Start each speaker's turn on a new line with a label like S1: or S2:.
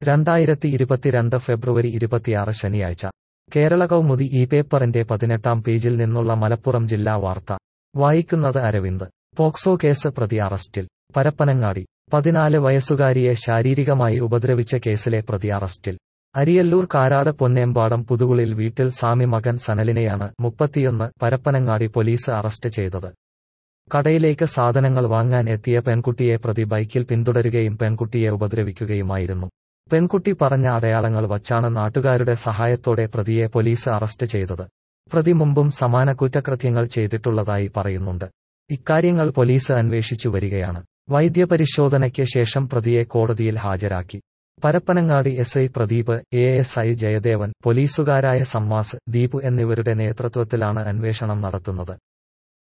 S1: രണ്ടായിരത്തി ഇരുപത്തിരണ്ട് ഫെബ്രുവരി ഇരുപത്തിയാറ് ശനിയാഴ്ച കേരള കൗമുദി ഈ പേപ്പറിന്റെ പതിനെട്ടാം പേജിൽ നിന്നുള്ള മലപ്പുറം ജില്ലാ വാർത്ത വായിക്കുന്നത് അരവിന്ദ് പോക്സോ കേസ് പ്രതി അറസ്റ്റിൽ പരപ്പനങ്ങാടി പതിനാല് വയസ്സുകാരിയെ ശാരീരികമായി ഉപദ്രവിച്ച കേസിലെ പ്രതി അറസ്റ്റിൽ അരിയല്ലൂർ കാരാട് പൊന്നേമ്പാടം പുതുകുളിൽ വീട്ടിൽ സാമി മകൻ സനലിനെയാണ് മുപ്പത്തിയൊന്ന് പരപ്പനങ്ങാടി പോലീസ് അറസ്റ്റ് ചെയ്തത് കടയിലേക്ക് സാധനങ്ങൾ വാങ്ങാൻ എത്തിയ പെൺകുട്ടിയെ പ്രതി ബൈക്കിൽ പിന്തുടരുകയും പെൺകുട്ടിയെ ഉപദ്രവിക്കുകയുമായിരുന്നു പെൺകുട്ടി പറഞ്ഞ അടയാളങ്ങൾ വച്ചാണ് നാട്ടുകാരുടെ സഹായത്തോടെ പ്രതിയെ പോലീസ് അറസ്റ്റ് ചെയ്തത് പ്രതി മുമ്പും സമാന കുറ്റകൃത്യങ്ങൾ ചെയ്തിട്ടുള്ളതായി പറയുന്നുണ്ട് ഇക്കാര്യങ്ങൾ പോലീസ് അന്വേഷിച്ചു വരികയാണ് വൈദ്യപരിശോധനയ്ക്ക് ശേഷം പ്രതിയെ കോടതിയിൽ ഹാജരാക്കി Parappanangadi S I Pradeep A S I Jayadevan പോലീസുകാരായ സമ്മാസ് ദീപു എന്നിവരുടെ നേതൃത്വത്തിലാണ് അന്വേഷണം നടത്തുന്നത്